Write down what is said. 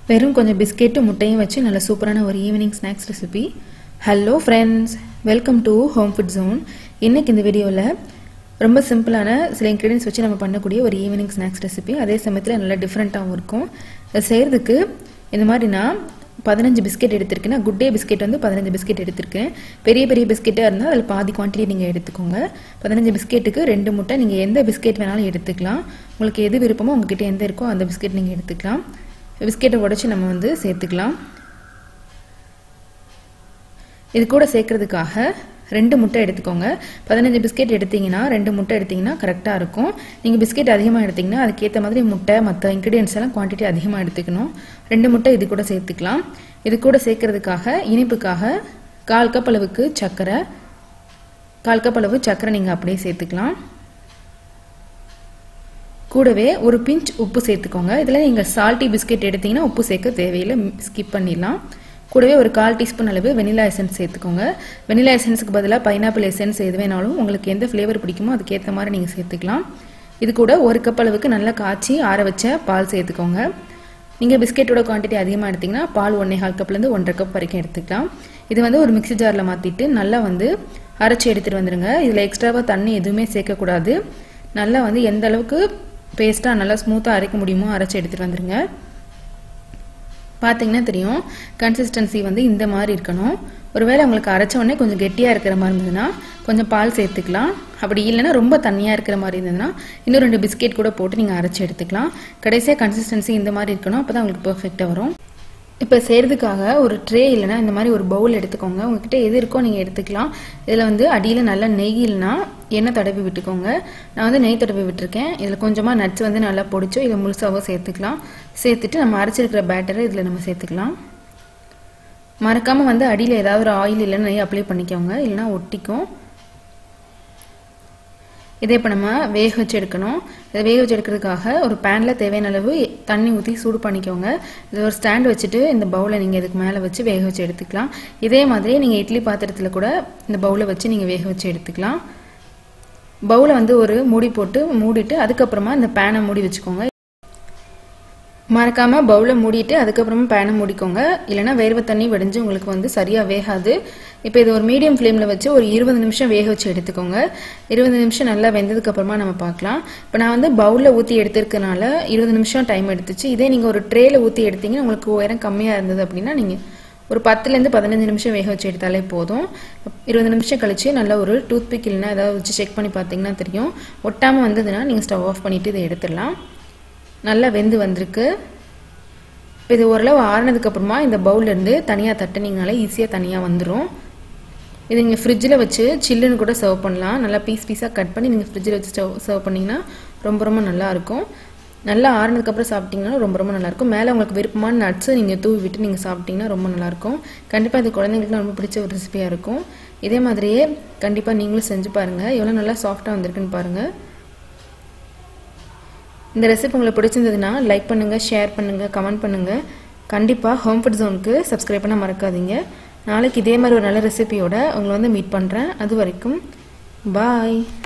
வெறும் கொஞ்சம் பிஸ்கெட்டும் முட்டையும் வச்சு நல்ல சூப்பரான ஒரு evening snacks recipe hello friends welcome to home food zone இன்னைக்கு இந்த வீடியோவில் ரொம்ப சிம்பிளான சில இன்க்ரீடியன்ஸ் வச்சு நம்ம பண்ணக்கூடிய ஒரு ஈவினிங் ஸ்நாக்ஸ் ரெசிபி அதே சமயத்தில் நல்லா டிஃப்ரெண்ட்டாகவும் இருக்கும் அதை செய்கிறதுக்கு இந்த மாதிரி நான் பதினஞ்சு பிஸ்கெட் எடுத்திருக்கேன் நான் குட் டே பிஸ்கெட் வந்து பதினஞ்சு பிஸ்கெட் எடுத்திருக்கேன் பெரிய பெரிய பிஸ்கெட்டாக இருந்தால் அதில் பாதி குவான்டிட்டி நீங்கள் எடுத்துக்கோங்க பதினஞ்சு பிஸ்கெட்டுக்கு ரெண்டு முட்டை நீங்கள் எந்த பிஸ்கெட் வேணாலும் எடுத்துக்கலாம் உங்களுக்கு எது விருப்பமோ உங்ககிட்ட எந்த இருக்கோ அந்த பிஸ்கெட் நீங்கள் எடுத்துக்கலாம் பிஸ்கெட்டை உடச்சி நம்ம வந்து சேர்த்துக்கலாம் இது கூட சேர்க்கறதுக்காக ரெண்டு முட்டை எடுத்துக்கோங்க பதினஞ்சு பிஸ்கெட் எடுத்தீங்கன்னா ரெண்டு முட்டை எடுத்தீங்கன்னா கரெக்டாக இருக்கும் நீங்கள் பிஸ்கெட் அதிகமாக எடுத்தீங்கன்னா அதுக்கேற்ற மாதிரி முட்டை மற்ற இன்க்ரீடியன்ஸ் எல்லாம் குவான்டிட்டி அதிகமாக எடுத்துக்கணும் ரெண்டு முட்டை இது கூட சேர்த்துக்கலாம் இது கூட சேர்க்கறதுக்காக இனிப்புக்காக கால் கப் அளவுக்கு சர்க்கரை கால் கப் அளவு சர்க்கரை நீங்கள் அப்படியே சேர்த்துக்கலாம் கூடவே ஒரு பிஞ்ச் உப்பு சேர்த்துக்கோங்க இதில் நீங்கள் சால்ட்டி பிஸ்கெட் எடுத்தீங்கன்னா உப்பு சேர்க்க தேவையில்லை ஸ்கிப் பண்ணிடலாம் கூடவே ஒரு கால் டீஸ்பூன் அளவு வெனிலா எசன்ஸ் சேர்த்துக்கோங்க வெனிலா எசன்ஸுக்கு பதிலாக பைனாப்பிள் எசன்ஸ் எது வேணாலும் உங்களுக்கு எந்த ஃப்ளேவர் பிடிக்குமோ அதுக்கேற்ற மாதிரி நீங்கள் சேர்த்துக்கலாம் இது கூட ஒரு கப் அளவுக்கு நல்லா காய்ச்சி ஆற வச்ச பால் சேர்த்துக்கோங்க நீங்கள் பிஸ்கெட்டோட குவான்டிட்டி அதிகமாக எடுத்திங்கன்னா பால் ஒன்றே கால் கப்லேருந்து ஒன்றரை கப் வரைக்கும் எடுத்துக்கலாம் இது வந்து ஒரு மிக்சி ஜாரில் மாற்றிட்டு நல்லா வந்து அரைச்சி எடுத்துகிட்டு வந்துடுங்க இதில் எக்ஸ்ட்ராவாக தண்ணி எதுவுமே சேர்க்கக்கூடாது நல்லா வந்து எந்த அளவுக்கு பேஸ்ட்டாக நல்லா ஸ்மூத்தாக அரைக்க முடியுமோ அரைச்சி எடுத்துகிட்டு வந்துடுங்க பார்த்தீங்கன்னா தெரியும் கன்சிஸ்டன்சி வந்து இந்த மாதிரி இருக்கணும் ஒருவேளை உங்களுக்கு அரைச்ச உடனே கொஞ்சம் கெட்டியாக இருக்கிற மாதிரி இருந்ததுன்னா கொஞ்சம் பால் சேர்த்துக்கலாம் அப்படி இல்லைன்னா ரொம்ப தண்ணியாக இருக்கிற மாதிரி இருந்ததுன்னா இன்னும் ரெண்டு பிஸ்கெட் கூட போட்டு நீங்கள் அரைச்சி எடுத்துக்கலாம் கடைசியாக கன்சிஸ்டன்சி இந்த மாதிரி இருக்கணும் அப்போ தான் உங்களுக்கு பர்ஃபெக்டாக வரும் இப்போ செய்கிறதுக்காக ஒரு ட்ரே இல்லைனா இந்த மாதிரி ஒரு பவுல் எடுத்துக்கோங்க உங்ககிட்ட எது இருக்கோ நீங்கள் எடுத்துக்கலாம் இதில் வந்து அடியில் நல்லா நெய் இல்லைனா எண்ணெய் தடவி விட்டுக்கோங்க நான் வந்து நெய் தடவி விட்டுருக்கேன் இதில் கொஞ்சமாக நட்ஸ் வந்து நல்லா பொடிச்சோ இதை முழுசாவோ சேர்த்துக்கலாம் சேர்த்துட்டு நம்ம அரைச்சிருக்கிற பேட்டரை இதில் நம்ம சேர்த்துக்கலாம் மறக்காமல் வந்து அடியில் ஏதாவது ஒரு ஆயில் இல்லைன்னா நெய் அப்ளை பண்ணிக்கோங்க இல்லைனா ஒட்டிக்கும் இதே இப்போ நம்ம வேக வச்சு எடுக்கணும் இதை வேக வச்சு எடுக்கிறதுக்காக ஒரு பேனில் தேவையான அளவு தண்ணி ஊற்றி சூடு பண்ணிக்கோங்க இது ஒரு ஸ்டாண்ட் வச்சுட்டு இந்த பவுலை நீங்கள் இதுக்கு மேலே வச்சு வேக வச்சு எடுத்துக்கலாம் இதே மாதிரி நீங்கள் இட்லி பாத்திரத்தில் கூட இந்த பவுலை வச்சு நீங்கள் வேக வச்சு எடுத்துக்கலாம் பவுலை வந்து ஒரு மூடி போட்டு மூடிட்டு அதுக்கப்புறமா இந்த பேனை மூடி வச்சுக்கோங்க மறக்காமல் பவுலை மூடிட்டு அதுக்கப்புறமா பேனை மூடிக்கோங்க இல்லைனா வேர்வை தண்ணி வடிஞ்சு உங்களுக்கு வந்து சரியாக வேகாது இப்போ இது ஒரு மீடியம் ஃப்ளேமில் வச்சு ஒரு இருபது நிமிஷம் வேக வச்சு எடுத்துக்கோங்க இருபது நிமிஷம் நல்லா வெந்ததுக்கப்புறமா நம்ம பார்க்கலாம் இப்போ நான் வந்து பவுலில் ஊற்றி எடுத்துருக்கனால இருபது நிமிஷம் டைம் எடுத்துச்சு இதே நீங்கள் ஒரு ட்ரேயில் ஊற்றி எடுத்தீங்கன்னா உங்களுக்கு உயரம் கம்மியாக இருந்தது அப்படின்னா நீங்கள் ஒரு பத்துலேருந்து பதினஞ்சு நிமிஷம் வேக வச்சு எடுத்தாலே போதும் இருபது நிமிஷம் கழிச்சு நல்லா ஒரு டூத் பிக் இல்லைனா ஏதாவது வச்சு செக் பண்ணி பார்த்தீங்கன்னா தெரியும் ஒட்டாமல் வந்ததுன்னா நீங்கள் ஸ்டவ் ஆஃப் பண்ணிவிட்டு இதை எடுத்துடலாம் நல்லா வெந்து வந்திருக்கு இப்போ இது ஓரளவு ஆறினதுக்கப்புறமா இந்த பவுல்லேருந்து தனியாக தட்டினீங்கனாலே ஈஸியாக தனியாக வந்துடும் இது நீங்கள் ஃப்ரிட்ஜில் வச்சு சில்லுன்னு கூட சர்வ் பண்ணலாம் நல்லா பீஸ் பீஸாக கட் பண்ணி நீங்கள் ஃப்ரிட்ஜில் வச்சு ஸ்டவ் சர்வ் பண்ணிங்கன்னா ரொம்ப ரொம்ப நல்லாயிருக்கும் நல்லா ஆறினதுக்கப்புறம் சாப்பிட்டிங்கன்னா ரொம்ப ரொம்ப நல்லாயிருக்கும் மேலே உங்களுக்கு விருப்பமான நட்ஸு நீங்கள் தூவி விட்டு நீங்கள் சாப்பிட்டிங்கன்னா ரொம்ப நல்லாயிருக்கும் கண்டிப்பாக இது குழந்தைங்களுக்கு ரொம்ப பிடிச்ச ஒரு ரெசிபியாக இருக்கும் இதே மாதிரியே கண்டிப்பாக நீங்களும் செஞ்சு பாருங்கள் எவ்வளோ நல்லா சாஃப்டாக வந்திருக்குன்னு பாருங்கள் இந்த ரெசிபி உங்களுக்கு பிடிச்சிருந்ததுன்னா லைக் பண்ணுங்கள் ஷேர் பண்ணுங்கள் கமெண்ட் பண்ணுங்கள் கண்டிப்பாக ஹோம் ஃபுட் ஜோனுக்கு சப்ஸ்கிரைப் பண்ண மறக்காதீங்க நாளைக்கு இதே மாதிரி ஒரு நல்ல ரெசிபியோட உங்களை வந்து மீட் பண்ணுறேன் அது வரைக்கும் பாய்